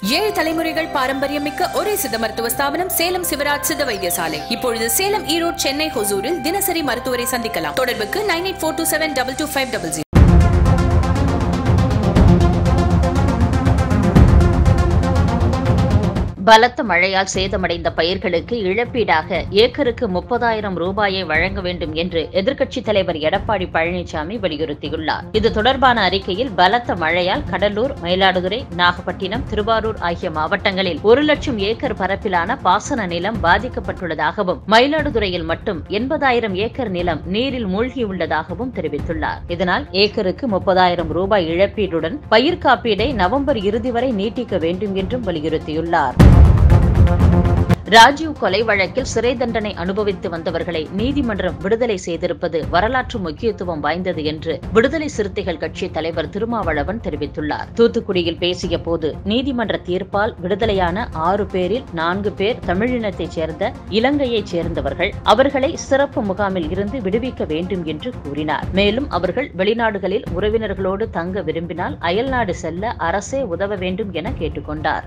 ஏழு தலைமுறைகள் பாரம்பரியம் மிக்க ஒரே சித்த மருத்துவ ஸ்தாபனம் சேலம் சிவராஜ் சித்த வைத்தியசாலை இப்பொழுது சேலம் ஈரோடு சென்னை ஹொசூரில் தினசரி மருத்துவரை சந்திக்கலாம் தொடர்புக்கு nine eight four two seven double two five double zero பலத்த மழையால் சேதமடைந்த பயிர்களுக்கு இழப்பீடாக ஏக்கருக்கு முப்பதாயிரம் ரூபாயை வழங்க வேண்டும் என்று எதிர்க்கட்சித் தலைவர் எடப்பாடி பழனிசாமி வலியுறுத்தியுள்ளார் இது தொடர்பான அறிக்கையில் பலத்த மழையால் கடலூர் மயிலாடுதுறை நாகப்பட்டினம் திருவாரூர் ஆகிய மாவட்டங்களில் ஒரு லட்சம் ஏக்கர் பரப்பிலான பாசன நிலம் பாதிக்கப்பட்டுள்ளதாகவும் மயிலாடுதுறையில் மட்டும் எண்பதாயிரம் ஏக்கர் நிலம் நீரில் மூழ்கியுள்ளதாகவும் தெரிவித்துள்ளார் இதனால் ஏக்கருக்கு முப்பதாயிரம் ரூபாய் இழப்பீடுடன் பயிர் காப்பீடை நவம்பர் இறுதி வரை நீட்டிக்க வேண்டும் என்றும் வலியுறுத்தியுள்ளார் ராஜீவ் கொலை வழக்கில் சிறை தண்டனை அனுபவித்து வந்தவர்களை நீதிமன்றம் விடுதலை செய்திருப்பது வரலாற்று முக்கியத்துவம் வாய்ந்தது என்று விடுதலை சிறுத்தைகள் கட்சி தலைவர் திருமாவளவன் தெரிவித்துள்ளார் தூத்துக்குடியில் பேசிய போது நீதிமன்ற தீர்ப்பால் விடுதலையான ஆறு பேரில் நான்கு பேர் தமிழினத்தைச் சேர்ந்த இலங்கையைச் சேர்ந்தவர்கள் அவர்களை சிறப்பு முகாமில் இருந்து விடுவிக்க வேண்டும் என்று கூறினார் மேலும் அவர்கள் வெளிநாடுகளில் உறவினர்களோடு தங்க விரும்பினால் அயல்நாடு செல்ல அரசே உதவ வேண்டும் என கேட்டுக்கொண்டார்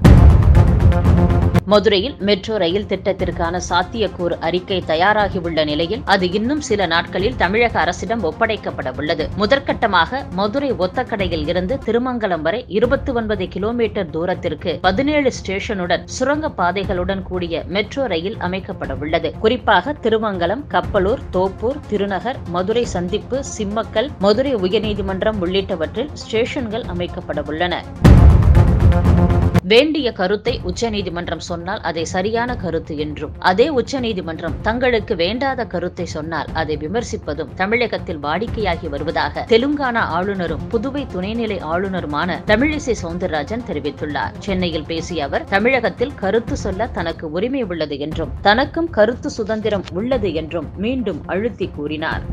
மதுரையில் மெட்ரோ ரயில் திட்டத்திற்கான சாத்தியக்கூறு அறிக்கை தயாராகியுள்ள நிலையில் அது இன்னும் சில நாட்களில் தமிழக அரசிடம் ஒப்படைக்கப்பட உள்ளது முதற்கட்டமாக மதுரை ஒத்தக்கடையில் இருந்து திருமங்கலம் வரை இருபத்தி ஒன்பது கிலோமீட்டர் தூரத்திற்கு பதினேழு ஸ்டேஷனுடன் சுரங்க பாதைகளுடன் கூடிய மெட்ரோ ரயில் அமைக்கப்பட உள்ளது குறிப்பாக திருமங்கலம் கப்பலூர் தோப்பூர் திருநகர் மதுரை சந்திப்பு சிம்மக்கல் மதுரை உயர்நீதிமன்றம் உள்ளிட்டவற்றில் ஸ்டேஷன்கள் அமைக்கப்பட உள்ளன வேண்டிய கருத்தை உச்சநீதிமன்றம் சொன்னால் அதை சரியான கருத்து என்றும் அதே உச்சநீதிமன்றம் தங்களுக்கு வேண்டாத கருத்தை சொன்னால் அதை விமர்சிப்பதும் தமிழகத்தில் வாடிக்கையாகி வருவதாக தெலுங்கானா ஆளுநரும் புதுவை துணைநிலை ஆளுநருமான தமிழிசை சவுந்தரராஜன் தெரிவித்துள்ளார் சென்னையில் பேசிய அவர் தமிழகத்தில் கருத்து சொல்ல தனக்கு உரிமை உள்ளது என்றும் தனக்கும் கருத்து சுதந்திரம் உள்ளது என்றும் மீண்டும் அழுத்தி கூறினார்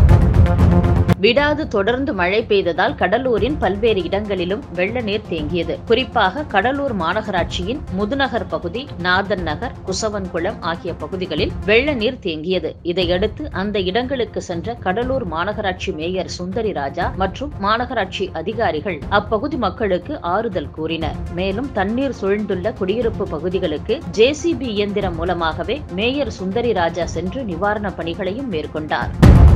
விடாது தொடர்ந்து மழை பெய்ததால் கடலூரின் பல்வேறு இடங்களிலும் வெள்ள நீர் தேங்கியது குறிப்பாக கடலூர் மாநகராட்சியின் முதுநகர் பகுதி நாதன் நகர் குசவன்குளம் ஆகிய பகுதிகளில் வெள்ள நீர் தேங்கியது இதையடுத்து அந்த இடங்களுக்கு சென்ற கடலூர் மாநகராட்சி மேயர் சுந்தரி ராஜா மற்றும் மாநகராட்சி அதிகாரிகள் அப்பகுதி மக்களுக்கு ஆறுதல் கூறினர் மேலும் தண்ணீர் சூழ்ந்துள்ள குடியிருப்பு பகுதிகளுக்கு ஜேசிபி இயந்திரம் மூலமாகவே மேயர் சுந்தரி ராஜா சென்று நிவாரணப் பணிகளையும் மேற்கொண்டார்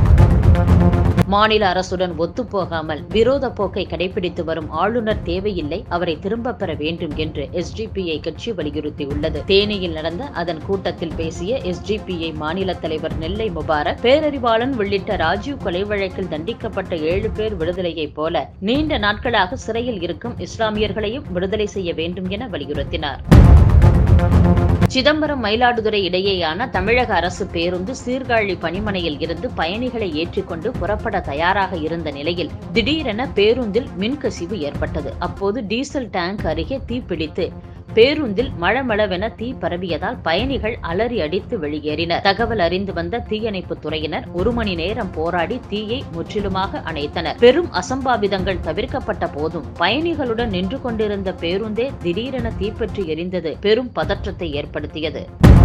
மாநில அரசுடன் ஒத்துப்போகாமல் விரோத போக்கை கடைபிடித்து வரும் ஆளுநர் தேவையில்லை அவரை திரும்பப் பெற வேண்டும் என்று எஸ்டிபிஐ கட்சி வலியுறுத்தியுள்ளது தேனியில் நடந்த அதன் கூட்டத்தில் பேசிய எஸ்டிபிஐ மாநில தலைவர் நெல்லை முபாரக் பேரறிவாளன் உள்ளிட்ட ராஜீவ் கொலை வழக்கில் தண்டிக்கப்பட்ட ஏழு பேர் விடுதலையைப் போல நீண்ட நாட்களாக சிறையில் இருக்கும் இஸ்லாமியர்களையும் விடுதலை செய்ய வேண்டும் என வலியுறுத்தினார் சிதம்பரம் மயிலாடுதுறை இடையேயான தமிழக அரசு பேருந்து சீர்காழி பணிமனையில் இருந்து பயணிகளை ஏற்றிக்கொண்டு புறப்பட தயாராக இருந்த நிலையில் திடீரென பேருந்தில் மின்கசிவு ஏற்பட்டது அப்போது டீசல் டேங்க் அருகே தீப்பிடித்து பேருந்தில் மளமளவென தீ பரவியதால் பயணிகள் அலறி அடித்து வெளியேறினர் தகவல் அறிந்து வந்த தீயணைப்பு துறையினர் ஒரு மணி நேரம் போராடி தீயை முற்றிலுமாக அணைத்தனர் பெரும் அசம்பாவிதங்கள் தவிர்க்கப்பட்ட போதும் பயணிகளுடன் நின்று கொண்டிருந்த பேருந்தே திடீரென தீப்பற்றி எரிந்தது பெரும் பதற்றத்தை ஏற்படுத்தியது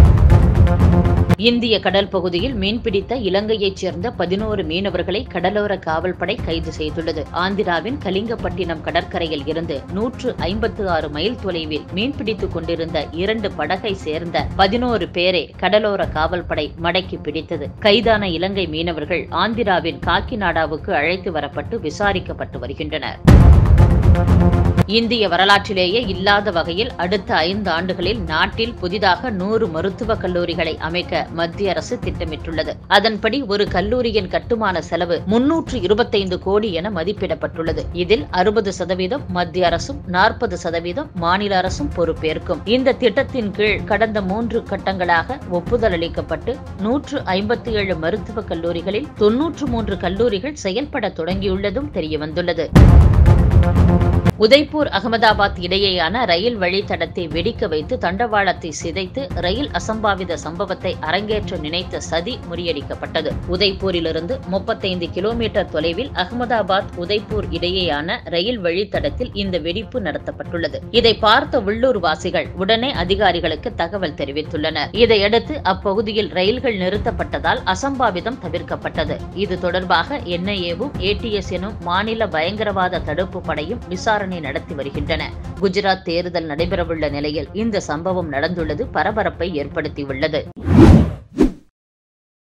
இந்திய கடல் பகுதியில் மீன்பிடித்த இலங்கையைச் சேர்ந்த பதினோரு மீனவர்களை கடலோர காவல்படை கைது செய்துள்ளது ஆந்திராவின் கலிங்கப்பட்டினம் கடற்கரையில் இருந்து நூற்று ஐம்பத்து ஆறு மைல் தொலைவில் மீன்பிடித்துக் கொண்டிருந்த இரண்டு படகை சேர்ந்த பதினோரு பேரை கடலோர காவல்படை மடக்கி பிடித்தது கைதான இலங்கை மீனவர்கள் ஆந்திராவின் காக்கிநாடாவுக்கு அழைத்து வரப்பட்டு விசாரிக்கப்பட்டு வருகின்றனர் இந்திய வரலாற்றிலேயே இல்லாத வகையில் அடுத்த ஐந்து ஆண்டுகளில் நாட்டில் புதிதாக நூறு மருத்துவக் கல்லூரிகளை அமைக்க மத்திய அரசு திட்டமிட்டுள்ளது அதன்படி ஒரு கல்லூரியின் கட்டுமான செலவு முன்னூற்று இருபத்தைந்து கோடி என மதிப்பிடப்பட்டுள்ளது இதில் அறுபது சதவீதம் மத்திய அரசும் நாற்பது சதவீதம் மாநில அரசும் பொறுப்பேற்கும் இந்த திட்டத்தின் கீழ் கடந்த மூன்று கட்டங்களாக ஒப்புதல் அளிக்கப்பட்டு நூற்று ஐம்பத்தி ஏழு மருத்துவக் கல்லூரிகளில் தொன்னூற்று மூன்று கல்லூரிகள் செயல்பட தொடங்கியுள்ளதும் தெரியவந்துள்ளது உதய்பூர் அகமதாபாத் இடையேயான ரயில் வழித்தடத்தை வெடிக்க வைத்து தண்டவாளத்தை சிதைத்து ரயில் அசம்பாவித சம்பவத்தை அரங்கேற்ற நினைத்த சதி முறியடிக்கப்பட்டது உதய்பூரிலிருந்து முப்பத்தைந்து கிலோமீட்டர் தொலைவில் அகமதாபாத் உதய்பூர் இடையேயான ரயில் வழித்தடத்தில் இந்த வெடிப்பு நடத்தப்பட்டுள்ளது இதை பார்த்த உள்ளூர் வாசிகள் உடனே அதிகாரிகளுக்கு தகவல் தெரிவித்துள்ளனர் இதையடுத்து அப்பகுதியில் ரயில்கள் நிறுத்தப்பட்டதால் அசம்பாவிதம் தவிர்க்கப்பட்டது இது தொடர்பாக என்ஐஏவும் ஏடிஎஸ் எனும் மாநில பயங்கரவாத தடுப்பு படையும் விசாரணை விசாரணை நடத்தி வருகின்றன குஜராத் தேர்தல் நடைபெறவுள்ள நிலையில் இந்த சம்பவம் நடந்துள்ளது பரபரப்பை ஏற்படுத்தியுள்ளது